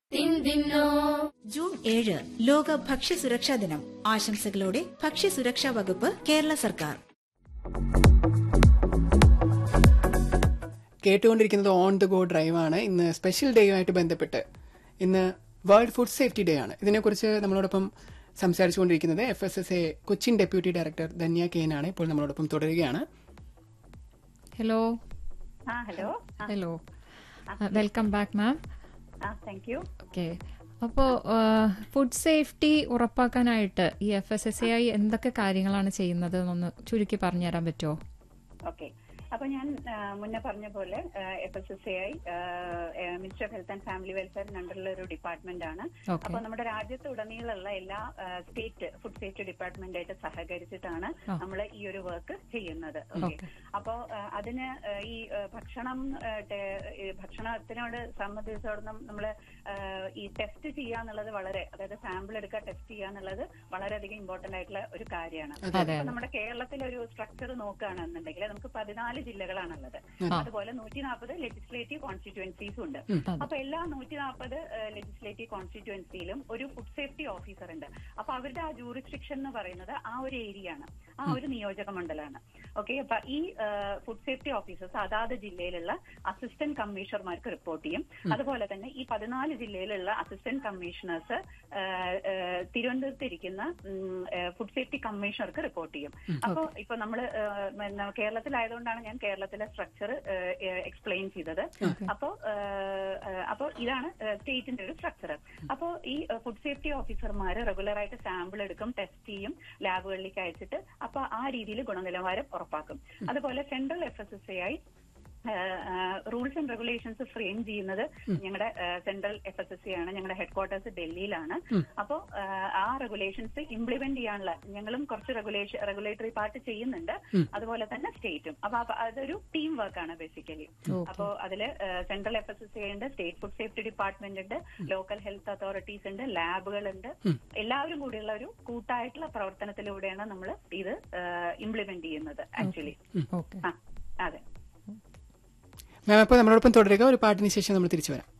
June ഏഴ് ലോക ഭക്ഷ്യസുരക്ഷാ ദിനം ആശംസകളോടെ ഭക്ഷ്യസുരക്ഷാ വകുപ്പ് കേരള സർക്കാർ കേട്ടുകൊണ്ടിരിക്കുന്നത് ഓൺ ദ ഗോ ഡ്രൈവ് ആണ് ഇന്ന് സ്പെഷ്യൽ ഡേയുമായിട്ട് ബന്ധപ്പെട്ട് ഇന്ന് വേൾഡ് ഫുഡ് സേഫ്റ്റി ഡേ ആണ് ഇതിനെക്കുറിച്ച് നമ്മളോടൊപ്പം സംസാരിച്ചുകൊണ്ടിരിക്കുന്നത് F S S A Cochin deputy director Dhanya Kane ആണ് ഇപ്പോൾ നമ്മളോടൊപ്പം തുടരുകയാണ് hello ah hello hello welcome back ma'am ah thank you okay അപ്പോൾ ഫുഡ് സേഫ്റ്റി ഉറപ്പാക്കാനായിട്ട് ഈ F S S A I എന്തൊക്കെ കാര്യങ്ങളാണ് ചെയ്യുന്നത് എന്നൊന്ന് ചുരുക്കി പറഞ്ഞുതരാൻ പറ്റുമോ ഓക്കെ അപ്പൊ ഞാൻ ആ, മുന്നേ പറഞ്ഞ പോലെ F S S A I minister of health and family വെൽഫെയറിന് അണ്ടറിലുള്ള ഒരു ഡിപ്പാർട്ട്മെന്റ് ആണ് ഓക്കെ അപ്പൊ നമ്മുടെ രാജ്യത്ത് ഉടനീളമുള്ള എല്ലാ സ്റ്റേറ്റ് ഫുഡ് സേഫ്റ്റി ഡിപ്പാർട്ട്മെന്റായിട്ട് സഹകരിച്ചിട്ടാണ് ആ. നമ്മൾ ഈ ഒരു വർക്ക് ചെയ്യുന്നത് ഓക്കെ ഓക്കെ അപ്പോ ആ, അതിന് ആ, ഈ ആ, ഭക്ഷണം ആ, ടേ- ഈ ഭക്ഷണത്തിനോട് സംബന്ധിച്ചിടത്തോളം നമ്മൾ ഈ ടെസ്റ്റ് ചെയ്യാന്നുള്ളത് വളരെ അതായത് സാമ്പിൾ എടുക്കുക ടെസ്റ്റ് ചെയ്യാന്നുള്ളത് വളരെയധികം ഇമ്പോർട്ടന്റ് ആയിട്ടുള്ള ഒരു കാര്യമാണ് അതെ ഇപ്പൊ നമ്മുടെ കേരളത്തിലെ ഒരു സ്ട്രക്ചർ നോക്കുകയാണെന്നുണ്ടെങ്കിൽ നമുക്ക് പതിനാല് ജില്ലകളാണുള്ളത് ആ. അതുപോലെ നൂറ്റി നാൽപ്പത് ലെജിസ്ലേറ്റീവ് കോൺസ്റ്റിറ്റ്യുവൻസീസും ഉണ്ട് അതെ അപ്പൊ എല്ലാ നൂറ്റി നാൽപ്പത് ലെജിസ്ലേറ്റീവ് കോൺസ്റ്റിറ്റ്യുവൻസിയിലും ഒരു ഫുഡ് സേഫ്റ്റി ഓഫീസർ ഉണ്ട് അപ്പൊ അവരുടെ ആ ജൂറിസ്ട്രിക്ഷൻ എന്ന് പറയുന്നത് ആ ഒരു ഏരിയ ആണ് ആ ഒരു നിയോജക മണ്ഡലമാണ് ഓക്കെ അപ്പൊ ഈ ഫുഡ് സേഫ്റ്റി ഓഫീസേഴ്സ് അതാത് ജില്ലയിലുള്ള അസിസ്റ്റന്റ് കമ്മീഷണർമാർക്ക് റിപ്പോർട്ട് ചെയ്യും അതുപോലെ തന്നെ ഈ പതിനാല് ജില്ലയിലുള്ള അസിസ്റ്റന്റ് കമ്മീഷണേഴ്സ് തിരുവനന്തപുരത്ത് ഇരിക്കുന്ന ഫുഡ് സേഫ്റ്റി കമ്മീഷണർക്ക് റിപ്പോർട്ട് ചെയ്യും അപ്പൊ ഇപ്പൊ നമ്മള് ഏഹ്, കേരളത്തിലായതുകൊണ്ടാണ് ഞാൻ കേരളത്തിലെ സ്ട്രക്ചർ എക്സ്പ്ലെയിൻ ചെയ്തത് അപ്പോ ഏഹ്, അപ്പോ ഇതാണ് സ്റ്റേറ്റിന്റെ ഒരു സ്ട്രക്ചർ അപ്പോ ഈ ഫുഡ് സേഫ്റ്റി ഓഫീസർമാര് റെഗുലർ ആയിട്ട് സാമ്പിൾ എടുക്കും ടെസ്റ്റ് ചെയ്യും ലാബുകളിലേക്ക് അയച്ചിട്ട് അപ്പൊ ആ രീതിയിൽ ഗുണനിലവാരം ഉറപ്പാക്കും അതുപോലെ central F S S A ആയി റൂൾസ് ആൻഡ് റെഗുലേഷൻസ് ഫ്രെയിം ചെയ്യുന്നത് ഞങ്ങളുടെ central F S S C ആണ് ഞങ്ങളുടെ ഹെഡ് ക്വാർട്ടേഴ്സ് ഡൽഹിയിലാണ് അപ്പോൾ ആ റെഗുലേഷൻസ് ഇംപ്ലിമെന്റ് ചെയ്യാനുള്ള ഞങ്ങളും കുറച്ച് റെഗുലേഷൻ റെഗുലേറ്ററി പാർട്ട് ചെയ്യുന്നുണ്ട് അതുപോലെ തന്നെ സ്റ്റേറ്റും അപ്പൊ അപ്പൊ അതൊരു ടീം വർക്ക് ആണ് ബേസിക്കലി അപ്പോ അതില് central F S S C ഉണ്ട് സ്റ്റേറ്റ് ഫുഡ് സേഫ്റ്റി ഡിപ്പാർട്ട്മെന്റ് ഉണ്ട് ലോക്കൽ ഹെൽത്ത് അതോറിറ്റീസ് ഉണ്ട് ലാബുകളുണ്ട് എല്ലാവരും കൂടിയുള്ള ഒരു കൂട്ടായിട്ടുള്ള പ്രവർത്തനത്തിലൂടെയാണ് നമ്മൾ ഇത് ഇംപ്ലിമെന്റ് ചെയ്യുന്നത് ആക്ച്വലി ഓക്കെ ആ അതെ മാം അപ്പോൾ നമ്മളോടൊപ്പം തുടരുക ഒരു പാട്ടിന് ശേഷം നമ്മൾ തിരിച്ചു വരാം